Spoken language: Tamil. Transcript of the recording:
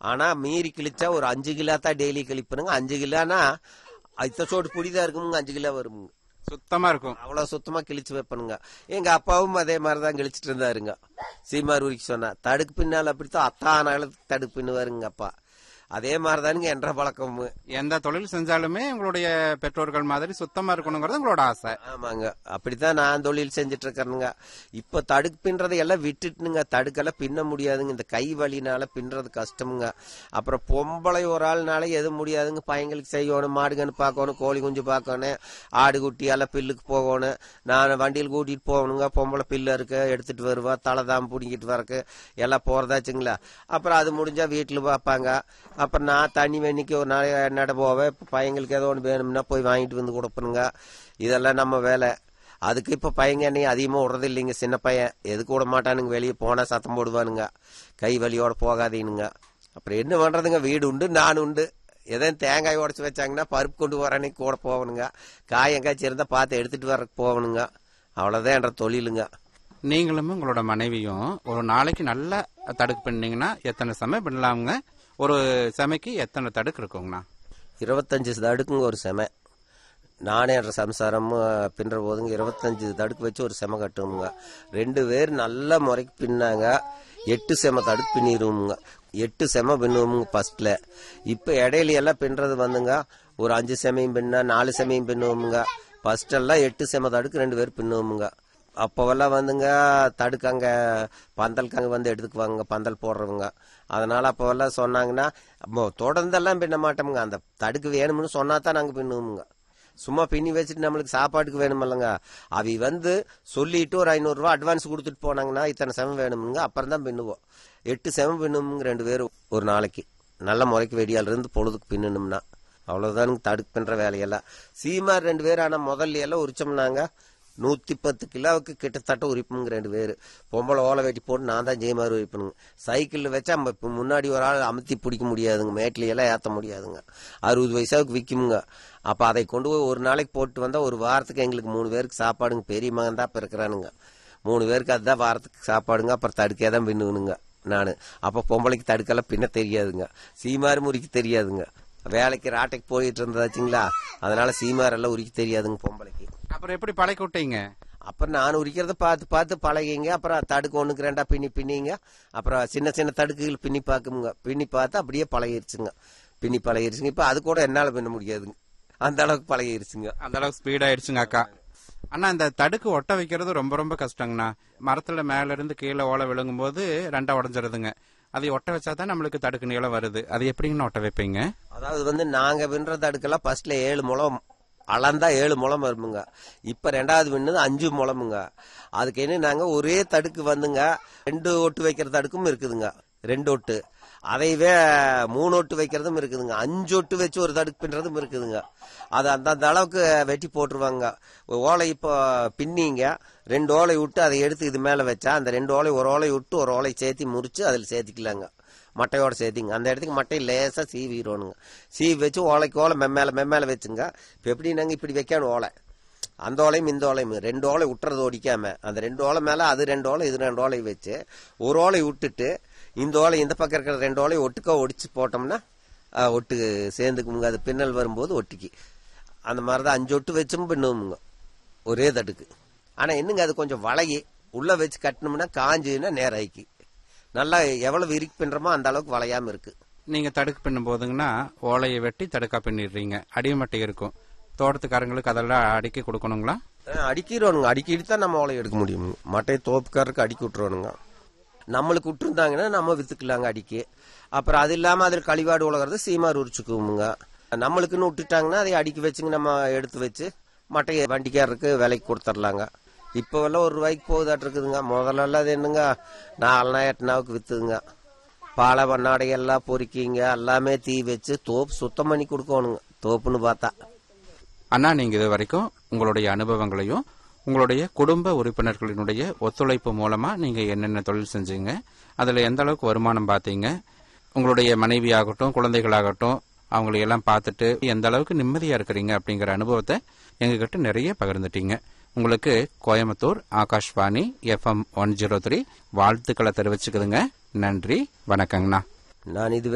ஆனா மீறி கிழிச்சா ஒரு அஞ்சு கிலோ தான் டெய்லி கிழிப்பனுங்க அஞ்சு கிலோனா இத்த சோட்டு புடிதான் இருக்குமுங்க அஞ்சு கிலோ வருமுங்க சுத்தமா இருக்கும் அவ்வளவு சுத்தமா கிழிச்சு வைப்பனுங்க எங்க அப்பாவும் அதே மாதிரிதான் கிழிச்சிட்டு இருந்தாருங்க சீமார் உரிக்க சொன்னா தடுக்கு பின்னால் அப்படித்தான் அத்தானால தடுக்கு பின்னுவாருங்க அப்பா அதே மாதிரிதானுங்க என்ற பழக்கம் எந்த தொழில் செஞ்சாலுமே உங்களுடைய பெற்றோர்கள் மாதிரி சுத்தமா இருக்கணுங்கிறது உங்களோட ஆசை ஆமாங்க அப்படித்தான் நான் தொழில் செஞ்சுட்டு இருக்கேனுங்க இப்ப தடுக்கு பின்றதை எல்லாம் விட்டுட்டுனுங்க தடுக்கெல்லாம் பின்ன முடியாதுங்க இந்த கை வலினால பின்றது கஷ்டமுங்க அப்புறம் பொம்பளை ஒரு ஆள்னால எதுவும் முடியாதுங்க பையங்களுக்கு செய்யணும் மாடுகன்னு பார்க்கணும் கோழி குஞ்சு பார்க்கணும் ஆடு குட்டி எல்லாம் பில்லுக்கு போகணும் நான் வண்டியில் கூட்டிட்டு போகணுங்க பொம்பளை பில்லு இருக்கு எடுத்துட்டு வருவா தலை தான் பிடிங்கிட்டு வரக்கு எல்லாம் போறதாச்சுங்களா அப்புறம் அது முடிஞ்சா வீட்டுல பார்ப்பாங்க அப்புறம் நான் தண்ணி வெண்ணிக்கு ஒரு நாள் நட போவேன் இப்ப பையங்களுக்கு ஏதோ ஒன்று வேணும்னா போய் வாங்கிட்டு வந்து கொடுப்பனுங்க இதெல்லாம் நம்ம வேலை அதுக்கு இப்ப பையங்க என்னையும் அதிகமா விடுறது இல்லைங்க சின்ன பையன் எதுக்கு விட மாட்டானுங்க வெளியே போனா சத்தம் போடுவானுங்க கை வலியோட போகாதீனுங்க அப்புறம் என்ன பண்றதுங்க வீடு உண்டு நான் உண்டு எதோ தேங்காய் உடச்சி வச்சாங்கன்னா பருப்பு கொண்டு வரனே கூட போகணுங்க காய் எங்காச்சும் இருந்தா பார்த்து எடுத்துட்டு வர போகணுங்க அவ்வளவுதான் என்ற தொழிலுங்க நீங்களும் உங்களோட மனைவியும் ஒரு நாளைக்கு நல்லா தடுக்கு பண்ணீங்கன்னா எத்தனை செமை பண்ணலாமுங்க ஒரு செமைக்கு எத்தனை தடுக்கு இருக்குங்கண்ணா இருபத்தஞ்சு தடுக்குங்க ஒரு செமை நானே என்ற சம்சாரம் அஹ், பின்ற போதுங்க இருபத்தஞ்சு தடுக்கு வச்சு ஒரு செமை கட்டுவோமுங்க ரெண்டு பேர் நல்ல முறைக்கு பின்னாங்க எட்டு செம தடுக்கு பின்னிடுவோமுங்க எட்டு செம பின்னுவோமுங்க ஃபர்ஸ்ட்ல இப்ப இடையில எல்லாம் பின்றது வந்துங்க ஒரு அஞ்சு செமையும் பின்னா நாலு செமையும் பின்னுவோமுங்க ஃபர்ஸ்ட் எல்லாம் எட்டு செம தடுக்கு ரெண்டு பேர் பின்னுவோமுங்க அப்போவெல்லாம் வந்துங்க தடுக்காங்க பந்தலுக்காங்க வந்து எடுத்துக்குவாங்க பந்தல் போடுறவங்க அதனால அப்போவெல்லாம் சொன்னாங்கன்னா அப்போ தொடர்ந்தெல்லாம் பின்ன மாட்டோமுங்க அந்த தடுக்கு வேணும்னு சொன்னா தான் நாங்கள் பின்னுவோமுங்க சும்மா பின்னி வச்சுட்டு நம்மளுக்கு சாப்பாட்டுக்கு வேணுமில்லங்க அவி வந்து சொல்லிட்டு ஒரு ஐநூறுரூவா அட்வான்ஸ் கொடுத்துட்டு போனாங்கன்னா இத்தனை செவம் வேணுமுங்க அப்புறம் தான் பின்னுவோம் எட்டு செவம் பின்னுமுங்க ரெண்டு பேரும் ஒரு நாளைக்கு நல்ல முறைக்கு வெடியால் இருந்து பொழுதுக்கு பின்னணும்னா அவ்வளவுதானுங்க தடுக்கு பின்ற வேலையெல்லாம் சீமார் ரெண்டு பேர் ஆனா முதல்ல எல்லாம் உரிச்சோம்னாங்க நூத்தி பத்து கிலோவுக்கு கிட்டத்தட்ட உரிப்புங்க ரெண்டு பேர் பொம்பளை ஓலை வெட்டி போட்டு நான் தான் ஜெயமாறு உரிப்பணுங்க சைக்கிளில் வச்சா நம்ம இப்ப முன்னாடி ஒரு ஆள் அமுத்தி பிடிக்க முடியாதுங்க மேட்ல எல்லாம் ஏற்ற முடியாதுங்க அறுபது வயசாவுக்கு விற்குமுங்க அப்ப அதை கொண்டு போய் ஒரு நாளைக்கு போட்டு வந்தா ஒரு வாரத்துக்கு எங்களுக்கு மூணு பேருக்கு சாப்பாடுங்க பெரிய மகன் தான் இப்ப இருக்கிறானுங்க மூணு பேருக்கு அதுதான் வாரத்துக்கு சாப்பாடுங்க அப்புறம் தடுக்கே தான் பின்னுவனுங்க நான் அப்ப பொம்பளைக்கு தடுக்கெல்லாம் பின்ன தெரியாதுங்க சீமாறு முறிக்க தெரியாதுங்க வேலைக்கு ராட்டைக்கு போயிட்டு இருந்ததாச்சுங்களா அதனால சீமார் எல்லாம் உரிக்க தெரியாதுங்க பொம்பளைக்கு அப்புறம் எப்படி பழக்கி விட்டீங்க அப்புறம் நான் உரிக்கிறத பார்த்து பார்த்து பழகிங்க அப்புறம் தடுக்கு ஒண்ணுக்கு ரெண்டா பின்னி பின்னிங்க அப்புறம் சின்ன சின்ன தடுக்குகள் பின்னி பார்க்குங்க பின்னி பார்த்து அப்படியே பழகிருச்சுங்க பின்னி பழகிருச்சுங்க இப்ப அது கூட என்னால பின்ன முடியாதுங்க அந்த அளவுக்கு பழகிருச்சுங்க அந்த அளவுக்கு ஸ்பீட் ஆயிடுச்சுங்க அக்கா அண்ணா இந்த தடுக்கு ஒட்ட வைக்கிறது ரொம்ப ரொம்ப கஷ்டங்கண்ணா மரத்துல மேல இருந்து கீழே ஓலை விழுங்கும் போது ரெண்டா உடஞ்சிருதுங்க அதை ஒட்ட வச்சாதான் நம்மளுக்கு தடுக்கு நீளம் வருது அது எப்படிங்கண்ணா ஒட்ட வைப்பீங்க அதாவது வந்து நாங்க வின்ற தடுக்கெல்லாம் ஃபர்ஸ்ட்ல ஏழு முழம் அளந்தா ஏழு முழம் வருமுங்க இப்ப ரெண்டாவது விண்ணது அஞ்சு முழமுங்க அதுக்கு என்ன நாங்க ஒரே தடுக்கு வந்துங்க ரெண்டு ஒட்டு வைக்கிற தடுக்கும் இருக்குதுங்க ரெண்டு ஒட்டு அதைவே மூணு ஒட்டு வைக்கிறதும் இருக்குதுங்க அஞ்சு ஒட்டு வச்சு ஒரு தடுக்கு பின்றதும் இருக்குதுங்க அது அந்தந்த அளவுக்கு வெட்டி போட்டுருவாங்க ஓலை இப்போ பின்னிங்க ரெண்டு ஓலை விட்டு அதை எடுத்து இது மேல வச்சா அந்த ரெண்டு ஓலை ஒரு ஓலை விட்டு ஒரு ஓலை சேர்த்தி முறிச்சு அதில் சேர்த்திக்கலாங்க மட்டையோட சேர்த்திங்க அந்த இடத்துக்கு மட்டையை லேசா சீவிடணுங்க சீவி வச்சு ஓலைக்கு ஓலை மெம்மேல மெம்மேல வச்சுங்க இப்போ எப்படி நாங்க இப்படி வைக்கணும் ஓலை அந்த ஓலையும் இந்த ஓலையும் ரெண்டு ஓலை விட்டுறது ஓடிக்காம அந்த ரெண்டு ஓலை மேல அது ரெண்டு ஓலை இது ரெண்டு ஓலை வச்சு ஒரு ஓலை விட்டுட்டு இந்த ஓலை இந்த பக்கம் இருக்கிற ரெண்டு ஓலை ஒட்டுக்கா ஒடிச்சு போட்டோம்னா அஹ், ஒட்டு சேர்ந்துக்குமுங்க அது பின்னல் வரும்போது ஒட்டிக்கு அந்த மாதிரி தான் அஞ்சு ஒட்டு வச்சும் பின்னுவோமுங்க ஒரே தட்டுக்கு ஆனா என்னங்க அது கொஞ்சம் வளையி உள்ள வச்சு கட்டணும்னா காஞ்சுன்னா நேராய்க்கு நல்லா எவ்வளவு இறுக்கி பின்றமோ அந்த அளவுக்கு வளையாம இருக்கு நீங்க தடுக்கு பின்னும் போதுங்கன்னா ஓலையை வெட்டி தடுக்கா பின்னிடுறீங்க அடிமட்டை இருக்கும் தோட்டத்துக்காரங்களுக்கு அதெல்லாம் அடுக்கி கொடுக்கணுங்களா அஹ் அடிக்கிறோனுங்க அடிக்கிட்டு தான் நம்ம ஓலை எடுக்க முடியும் மட்டை தோப்புக்காரருக்கு அடிக்கி விட்டுருவானுங்க நம்மளுக்கு விட்டுருந்தாங்கன்னா நம்ம வித்துக்கலாங்க அடிக்கி அப்புறம் அது இல்லாம அதில் கழிவாடு உலகிறது சீமார் உரிச்சுக்குவோமுங்க நம்மளுக்குன்னு விட்டுட்டாங்கன்னா அதை அடுக்கி வச்சுங்க நம்ம எடுத்து வச்சு மட்டையை வண்டிக்காரருக்கு விலைக்கு கொடுத்துர்லாங்க இப்போ எல்லாம் ஒரு ரூபாய்க்கு போகுதாட்டு இருக்குதுங்க முதல்ல அது என்னங்க நாலுனா எட்டுனாவுக்கு வித்துதுங்க பாலை பண்ணாடை எல்லாம் பொறுக்கிங்க எல்லாமே தீ வச்சு தோப்பு சுத்தம் பண்ணி கொடுக்கணுங்க தோப்புன்னு பார்த்தா அண்ணா நீங்க இது வரைக்கும் உங்களுடைய அனுபவங்களையும் உங்களுடைய குடும்ப உறுப்பினர்களினுடைய ஒத்துழைப்பு மூலமா நீங்க என்னென்ன தொழில் செஞ்சீங்க அதுல எந்த அளவுக்கு வருமானம் பார்த்தீங்க உங்களுடைய மனைவி ஆகட்டும் குழந்தைகளாகட்டும் அவங்களை எல்லாம் பார்த்துட்டு எந்த அளவுக்கு நிம்மதியா இருக்கிறீங்க அப்படிங்கிற அனுபவத்தை எங்ககிட்ட நிறைய பகிர்ந்துட்டீங்க உங்களுக்கு Coimbatore Akashvani FM one zero three வாழ்த்துக்களை தெரிவிச்சுக்குதுங்க நன்றி வணக்கங்கண்ணா நான் இது